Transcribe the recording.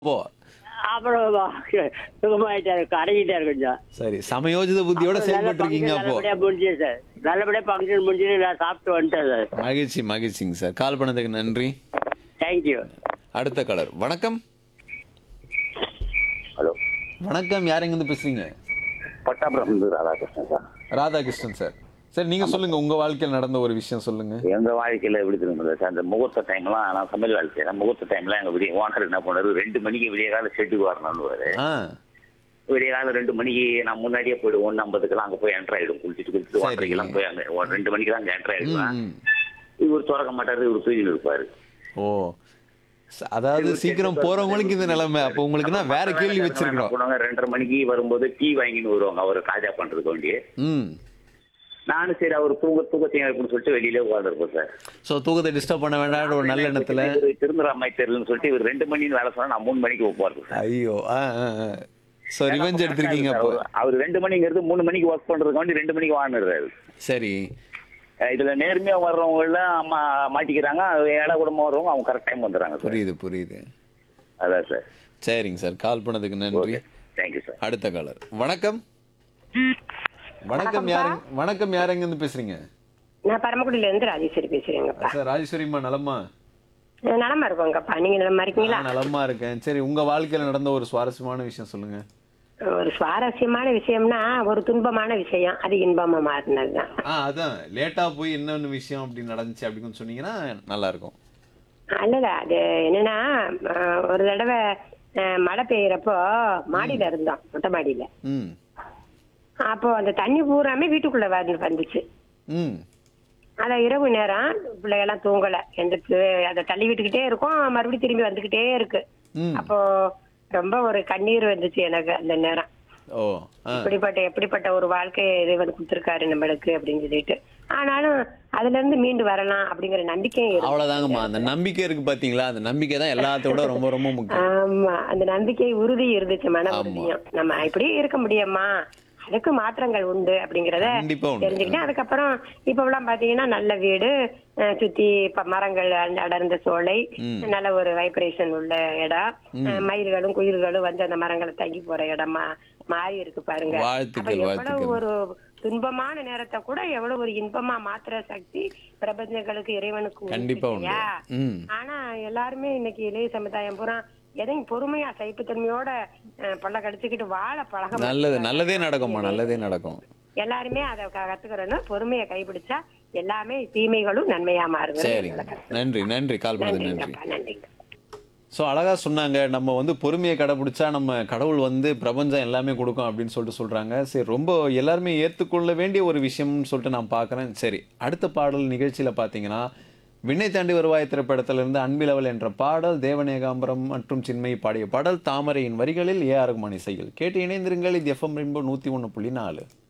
போ அப்புறம் சுகமாயிட்டாரு அடங்கிட்டாரு கொஞ்சம் சரி சமயோஜித புத்தியோட அப்புறம் நல்ல செயல்பட்டு இருக்கீங்க function அப்போ நல்லபடியா முடிஞ்சது சார் நல்லபடியா ஃபங்க்ஷன் முடிஞ்சது நான் சாப்பிட்டு வந்துட்டேன் சார் மகிழ்ச்சி மகிழ்ச்சிங்க சார் கால் பண்ணதுக்கு நன்றி தேங்க்யூ அடுத்த கலர் வணக்கம் ஹலோ வணக்கம் யார் எங்கேருந்து பேசுறீங்க பட்டாபுரம் இருந்து ராதாகிருஷ்ணன் சார் ராதாகிருஷ்ணன் சார் சரி நீங்க சொல்லுங்க உங்க வாழ்க்கையில் நடந்த ஒரு விஷயம் சொல்லுங்க எங்க வாழ்க்கையில எப்படி திரும்புது சார் அந்த முகூர்த்த டைம்லாம் நான் சமையல் வேலை செய்யறேன் முகூர்த்த டைம்ல எங்க விடிய ஓனர் என்ன பண்ணாரு ரெண்டு மணிக்கு விடிய கால ஷெட்டுக்கு வரணும்னு ஆ விடிய காலம் ரெண்டு மணிக்கு நான் முன்னாடியே போயிடுவோம் ஒன்று ஐம்பதுக்கெல்லாம் அங்கே போய் என்ட்ரு ஆயிடும் குளிச்சுட்டு குளிச்சுட்டு சரி. ஒன்றரைக்கெல்லாம் போய் அங்கே ஒரு ரெண்டு மணிக்கு தான் அங்கே என்ட்ரு ம், ஆயிடுவேன் ம். இவர் திறக்க மாட்டாரு இவர் தூக்கிட்டு இருப்பாரு ஓ ச- அதாவது சீக்கிரம் போறவங்களுக்கு இந்த நிலைமை அப்போ உங்களுக்குன்னா வேற கேள்வி என்ன வச்சிருக்கணும் பண்ணுவாங்க ரெண்டரை மணிக்கு வரும்போது டீ வாங்கின்னு வருவாங்க அவர் காஜா பண்றதுக்கு வேண்டிய ம் நானும் சரி அவர் தூங்க தூக்கத்தையும் அப்படின்னு சொல்லிட்டு வெளியிலே உட்காந்துருப்போம் சார் ஸோ தூக்கத்தை டிஸ்டர்ப் பண்ண வேண்டாம் ஒரு நல்ல எண்ணத்துல இவரு திருந்துற அம்மாய் தெரியலன்னு சொல்லிட்டு இவர் ரெண்டு மணின்னு வேலை சொன்னா நான் மூணு மணிக்கு ஒப்பாரு சார் ஐயோ ஆ ஸோ ரிவெஞ்ச் எடுத்திருக்கீங்க அப்போ அவர் ரெண்டு மணிங்கிறது மூணு மணிக்கு ஒர்க் பண்றதுக்கு வேண்டி ரெண்டு மணிக்கு வாங்கிடுறாரு சரி இதுல நேர்மையா வர்றவங்க எல்லாம் அம்மா மாட்டிக்கிறாங்க ஏழை குடும்பம் வர்றவங்க அவங்க கரெக்ட் டைம் வந்துடுறாங்க சார் புரியுது புரியுது அதான் சார் சரிங்க சார் கால் பண்ணதுக்கு நன்றி ஓகே தேங்க்யூ சார் அடுத்த காலர் வணக்கம் வணக்கம் யாரு வணக்கம் யார் எங்க இருந்து பேசுறீங்க நான் பரமக்குடியில இருந்து ராஜேஸ்வரி பேசுறேங்கப்பா சார் ராஜேஸ்வரிம்மா நலமா நான் நலமா இருக்கோங்கப்பா நீங்க நலமா இருக்கீங்களா நான் நலமா இருக்கேன் சரி உங்க வாழ்க்கையில நடந்த ஒரு சுவாரஸ்யமான விஷயம் சொல்லுங்க ஒரு சுவாரஸ்யமான விஷயம்னா ஒரு துன்பமான விஷயம் அது இன்பமா மாறினதுதான் ஆ அதான் லேட்டா போய் என்னென்ன விஷயம் அப்படி நடந்துச்சு அப்படின்னு சொன்னீங்கன்னா நல்லா இருக்கும் அல்லல அது என்னன்னா அஹ், ஒரு தடவை அஹ், மழை பெய்யறப்போ மாடியில இருந்தோம் மொட்டை மாடியில ம் அப்போ அந்த தண்ணி பூராமே வீட்டுக்குள்ள வந்து வந்துச்சு ம் அத இரவு நேரம் பிள்ளைகள்லாம் தூங்கல எந்திரிச்சு அதை தள்ளி விட்டுக்கிட்டே இருக்கும் மறுபடியும் திரும்பி வந்துகிட்டே இருக்கு ம் அப்போ ரொம்ப ஒரு கண்ணீர் வந்துச்சு எனக்கு அந்த நேரம் ஓ ஆ இப்படிப்பட்ட எப்படிப்பட்ட ஒரு வாழ்க்கையை இறைவன் கொடுத்திருக்காரு நம்மளுக்கு அப்படின்னு சொல்லிட்டு ஆனாலும் அதுல இருந்து மீண்டு வரலாம் அப்படிங்கிற நம்பிக்கையும் இருக்கு அவ்வளவுதாங்கம்மா அந்த நம்பிக்கை இருக்கு பாத்தீங்களா அந்த நம்பிக்கை தான் எல்லாத்தோட ரொம்ப ரொம்ப முக்கியம் ஆமா அந்த நம்பிக்கை உறுதி இருந்துச்சு மன உறுதியும் நம்ம இப்படி இருக்க முடியுமா அதுக்கு மாற்றங்கள் உண்டு அப்படிங்கறத கண்டிப்பா உண்டு. தெரிஞ்சுக்கிட்டேன் அதுக்கப்புறம் இப்ப எல்லாம் பாத்தீங்கன்னா நல்ல வீடு அஹ் சுத்தி ப- மரங்கள் அட- அடர்ந்த சோலை ம். நல்ல ஒரு வைப்ரேஷன் உள்ள இடம் அஹ் மயில்களும் குயில்களும் வந்து அந்த மரங்களை தங்கி போற இடமா மாறி இருக்கு பாருங்க அப்ப வாழ்த்துக்கள் எவ்வளவு வாழ்த்துக்கள் ஒரு துன்பமான நேரத்தை கூட எவ்வளவு ஒரு இன்பமா மாத்துற சக்தி பிரபஞ்சங்களுக்கு இறைவனுக்கு உண்டு கண்டிப்பா உண்டு இல்லையா? ம் ஆனா எல்லாருமே இன்னைக்கு இளைய சமுதாயம் பூரா எதையும் பொறுமையா சைப்புத்தன்மையோட அஹ், பல்ல கடிச்சுக்கிட்டு வாழ பழக நல்லது நல்லதே நடக்கும்மா நல்லதே நடக்கும் எல்லாருமே அதை க- கத்துக்கிறோம் பொறுமையை கைப்பிடிச்சா எல்லாமே தீமைகளும் நன்மையா மாறுங்க சரிங்க நன்றி நன்றி கால் பண்ணது நன்றி நன்றிங்கப்பா நன்றிங்க ஸோ அழகா சொன்னாங்க நம்ம வந்து பொறுமையை கடைபிடிச்சா நம்ம கடவுள் வந்து பிரபஞ்சம் எல்லாமே கொடுக்கும் அப்படின்னு சொல்லிட்டு சொல்றாங்க சரி ரொம்ப எல்லாருமே ஏற்றுக்கொள்ள வேண்டிய ஒரு விஷயம்னு சொல்லிட்டு நான் பார்க்குறேன் சரி அடுத்த பாடல் நிகழ்ச்சியில் பார்த்தீங்கன்னா விண்ணை தாண்டி வருவாய் திரைப்படத்திலிருந்து அன்பிலவல் என்ற பாடல் தேவநேகாம்பரம் மற்றும் சின்மை பாடிய பாடல் தாமரையின் வரிகளில் ஏ ஆர் ரகுமான் இசையில் கேட்டு இணைந்திருங்கள் இது எஃப்எம் ரெயின்போ நூற்றி ஒன்று புள்ளி நாலு